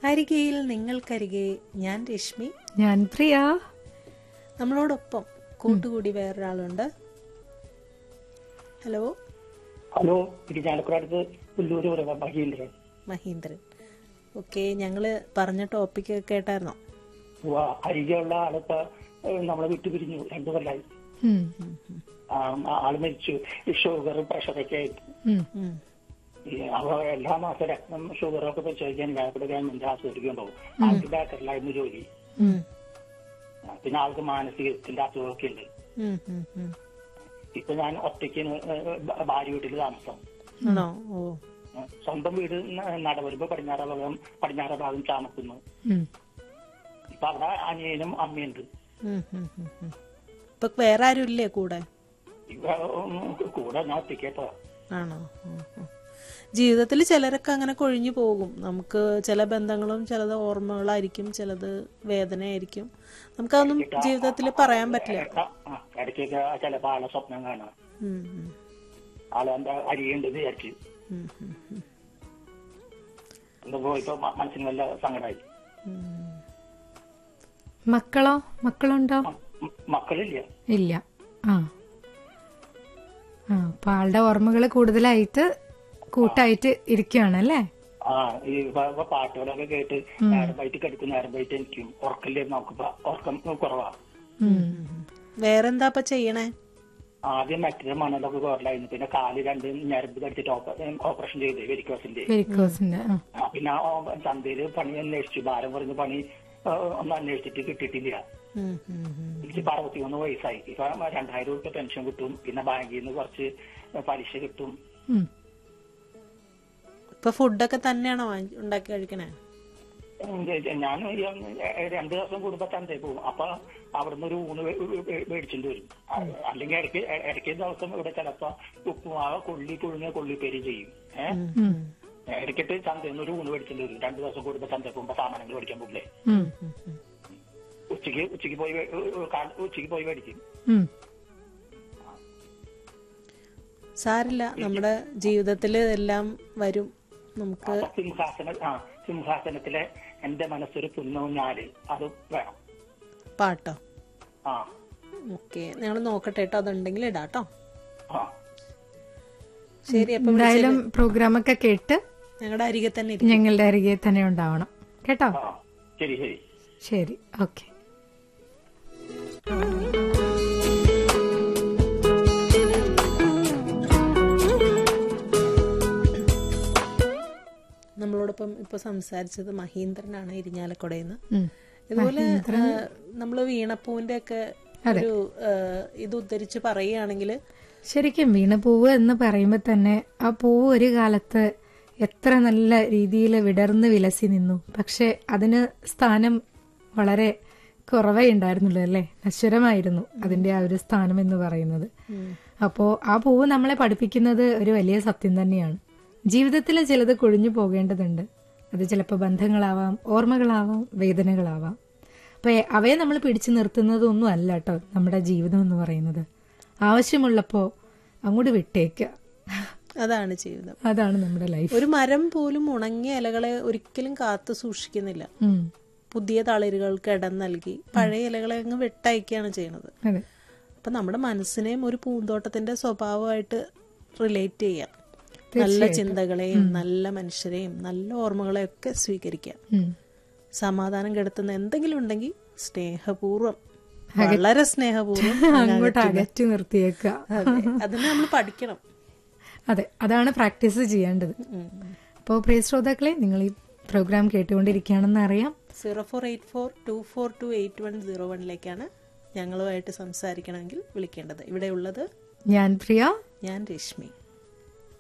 അരികയിൽ നിങ്ങൾക്കരികെ ഞാൻ രശ്മി ഞാൻ പ്രിയ നമ്മളോടൊപ്പം കൂട്ടുകൂടി വേറൊരാളുണ്ട് ഹലോ ഹലോ ഇരിഞ്ഞാലക്കുടത്ത് പുല്ലൂര് പറയുക മഹീന്ദ്രൻ മഹീന്ദ്രൻ ഓക്കെ ഞങ്ങള് പറഞ്ഞ ടോപ്പിക് കേട്ടായിരുന്നോ ഉവ്വ, അരികെയുള്ള ആളിപ്പോ ഏഹ്, നമ്മളെ വിട്ടു പിരിഞ്ഞു രണ്ടു കൊല്ലായി ഉം, ആ, ആള് മരിച്ചു ഈ ഷുഗർ പ്രഷറൊക്കെ ആയിട്ട് ഉം, ഉം. ഈ അവ എല്ലാ മാസം രക്തം ഷുഗറൊക്കെ പരിശോധിക്കാൻ ഞാനിവിടെ ഗവൺമെന്റ് ആശുപത്രിക്ക് ഉണ്ടാവും ആൾക്ക് ബേക്കറിലായിരുന്നു ജോലി ഉം. ആ, പിന്നെ ആൾക്ക് മാനസികത്തിന്റെ അസുഖമൊക്കെ ഉണ്ട് ഉം, ഉം, ഉം. ഇപ്പൊ ഞാൻ ഒറ്റയ്ക്ക് ഏഹ്, ഭ- ഭാര്യ വീട്ടിൽ താമസം ആണോ ഓ ആ, സ്വന്തം വീട് ന- നടവരുമ്പോ പടിഞ്ഞാറ ഭാഗം പടിഞ്ഞാറ ഭാഗം ചാമക്കുന്നു ഉം. ഇപ്പൊ അവിടെ അനിയനും അമ്മയുണ്ട് ഉം, ഉം, ഉം, ഉം. ഇപ്പൊ വേറെ ആരും ഇല്ലേ കൂടെ ഇവ ഉം, കൂടെ ഞാൻ ഒറ്റയ്ക്കേട്ടോ ആണോ ഉം, ഉം. ജീവിതത്തിൽ ചിലരൊക്കെ അങ്ങനെ കൊഴിഞ്ഞു പോകും നമുക്ക് ചില ബന്ധങ്ങളും ചിലത് ഓർമ്മകളായിരിക്കും ചിലത് വേദനയായിരിക്കും നമുക്കതൊന്നും ജീവിതത്തിൽ പറയാൻ പറ്റില്ല ആ, ഇടയ്ക്കൊക്കെ ചിലപ്പോ ആളെ സ്വപ്നം കാണാം ഉം, ഉം, ആളെ എന്താ അരിയുണ്ട് വിചാരിച്ചു ഉം, ഉം, ഉം, എന്താ പോയിപ്പോ മ- മനസ്സിന് വല്ല സങ്കടമായി ഉം. മക്കളോ മക്കളുണ്ടോ മ- മക്കളില്ല ഇല്ല ആ ആ അപ്പൊ ആളുടെ ഓർമ്മകൾ കൂടുതലായിട്ട് കൂട്ടായിട്ട് ഇരിക്കുകയാണല്ലേ ആ ഈ ഇപ്പൊ- ഇപ്പൊ പാട്ടുകളൊക്കെ കേട്ട് നേരം വൈകിട്ട് കിടക്കും നേരം വൈകിട്ട് എനിക്കും ഉറക്കില്ലേ നമുക്കിപ്പോ ഉറക്കം കുറവാ ഉം. വേറെന്താ ഇപ്പൊ ചെയ്യണേ ആദ്യം മറ്റൊരു മണലൊക്കെ കുറലായിരുന്നു പിന്നെ കാല് രണ്ട് ഞരമ്പ് കടിച്ചിട്ട് ഓപ്പ- ഓപ്പറേഷൻ ചെയ്ത് വെരിക്കോസിന്റെ വെരിക്കോസിന്റെ ആ. ആ, പിന്നെ ആ ചന്തയില് പണി അന്വേഷിച്ചു ഭാരം കുറഞ്ഞ പണി ആ, ഒന്നും അന്വേഷിച്ചിട്ട് കിട്ടിയിട്ടില്ല ഉം, ഉം, ഉം. എനിക്ക് അറുപത്തിമൂന്ന് വയസ്സായി ഇപ്പൊ രണ്ടായിരം രൂപ പെൻഷൻ കിട്ടും പിന്നെ ബാങ്കിൽ നിന്ന് കുറച്ച് പലിശ കിട്ടും ഉം. ഇപ്പൊ ഫുഡൊക്കെ തന്നെയാണോ വാങ്ങി- ഉണ്ടാക്കി കഴിക്കണേ ഉം, ഞാൻ ഒരു രണ്ടു ദിവസം കൂടുമ്പോ ചന്തയിൽ പോകും അപ്പൊ അവിടുന്ന് ഒരു ഊണ് വേ- വേ- മേടിച്ചിട്ട് വരും അ- അല്ലെങ്കിൽ ഇടയ്ക്ക് ഇടയ്ക്ക് ദിവസം ഇവിടെ ചിലപ്പോ ഉപ്പുമാവ് കൊള്ളി പുഴുങ്ങ കൊള്ളിപ്പേരി ചെയ്യും ഏഹ് ഉം. ഇടയ്ക്കിട്ട് ചന്തയിൽ നിന്ന് ഒരു ഊണ് മേടിച്ചിട്ട് വരും രണ്ടു ദിവസം കൂടുമ്പോ ചന്തയിൽ പോകുമ്പോ സാധനങ്ങൾ മേടിക്കാൻ പോകില്ലേ ഉം. ഉച്ചക്ക് ഉച്ചക്ക് പോയി വേ- കാ- ഉച്ചക്ക് പോയി മേടിക്കും ഉം. സാരില്ല നമ്മുടെ ജീവിതത്തിൽ എല്ലാം വരും നമുക്ക് അപ്പൊ സിംഹാസന ആ സിംഹാസനത്തിലെ എന്റെ മനസ്സൊരു പുന്നൂഞ്ഞാല് അത് വേണം പാട്ടോ ആ ഓക്കെ ഞങ്ങൾ നോക്കട്ടെ കേട്ടോ അതുണ്ടെങ്കിൽ ഇടാട്ടോ ആ ശരി അപ്പൊ എന്തായാലും പ്രോഗ്രാമൊക്കെ കേട്ട് ഞങ്ങളുടെ അരികെ തന്നെ ഇരിക്കും ഞങ്ങളുടെ അരികെ തന്നെ ഉണ്ടാവണം കേട്ടോ ആ ശരി ശരി ശരി ഓക്കെ നമ്മളോടൊപ്പം ഇപ്പൊ സംസാരിച്ചത് മഹീന്ദ്രനാണ് ഇരിഞ്ഞാലക്കുടയിൽ നിന്ന് ഉം. ഇതുപോലെ നമ്മൾ വീണപ്പൂവിന്റെ ഒക്കെ ഒരു ആ, ഇത് ഉദ്ധരിച്ച് പറയുകയാണെങ്കിൽ ശരിക്കും വീണപൂവ് എന്ന് പറയുമ്പോൾ തന്നെ ആ പൂവ് ഒരു കാലത്ത് എത്ര നല്ല രീതിയിൽ വിടർന്ന് വിലസി നിന്നു പക്ഷെ അതിന് സ്ഥാനം വളരെ കുറവേ ഉണ്ടായിരുന്നുള്ളൂ അല്ലേ നശ്വരമായിരുന്നു അതിന്റെ ആ ഒരു സ്ഥാനം എന്ന് പറയുന്നത് അപ്പോ ആ പൂവ് നമ്മളെ പഠിപ്പിക്കുന്നത് ഒരു വലിയ സത്യം തന്നെയാണ് ജീവിതത്തിൽ ചിലത് കൊഴിഞ്ഞു പോകേണ്ടതുണ്ട് അത് ചിലപ്പോൾ ബന്ധങ്ങളാവാം ഓർമ്മകളാവാം വേദനകളാവാം അപ്പൊ അവയെ നമ്മൾ പിടിച്ചു നിർത്തുന്നതൊന്നും അല്ല കേട്ടോ നമ്മുടെ ജീവിതം എന്ന് പറയുന്നത് ആവശ്യമുള്ളപ്പോ അങ്ങോട്ട് വിട്ടേക്കുക അതാണ് ജീവിതം അതാണ് നമ്മുടെ ലൈഫ് ഒരു മരം പോലും ഉണങ്ങിയ ഇലകളെ ഒരിക്കലും കാത്തു സൂക്ഷിക്കുന്നില്ല പുതിയ തളിരുകൾക്ക് ഇടം നൽകി പഴയ ഇലകളെ അങ്ങ് വെട്ടയക്കുകയാണ് ചെയ്യുന്നത് അതെ അപ്പൊ നമ്മുടെ മനസ്സിനെയും ഒരു പൂന്തോട്ടത്തിന്റെ സ്വഭാവമായിട്ട് റിലേറ്റ് ചെയ്യാം നല്ല ചിന്തകളെയും നല്ല മനുഷ്യരെയും നല്ല ഓർമ്മകളെയും ഒക്കെ സ്വീകരിക്കാം ഉം. സമാധാനം കെടുത്തുന്ന എന്തെങ്കിലും ഉണ്ടെങ്കിൽ സ്നേഹപൂർവ്വം വളരെ സ്നേഹപൂർവ്വം അങ്ങോട്ട് അകറ്റി നിർത്തിയേക്കുക അതെ അതിന് നമ്മൾ പഠിക്കണം അതെ അതാണ് പ്രാക്ടീസ് ചെയ്യേണ്ടത് അപ്പോൾ പ്രിയ ശ്രോതാക്കളെ നിങ്ങൾ ഈ പ്രോഗ്രാം കേട്ടുകൊണ്ടിരിക്കുകയാണെന്ന് അറിയാം zero four eight four two four two eight one zero വണ്ണിലേക്കാണ് ഞങ്ങളുമായിട്ട് സംസാരിക്കണമെങ്കിൽ വിളിക്കേണ്ടത് ഇവിടെ ഉള്ളത് ഞാൻ പ്രിയ ഞാൻ രശ്മി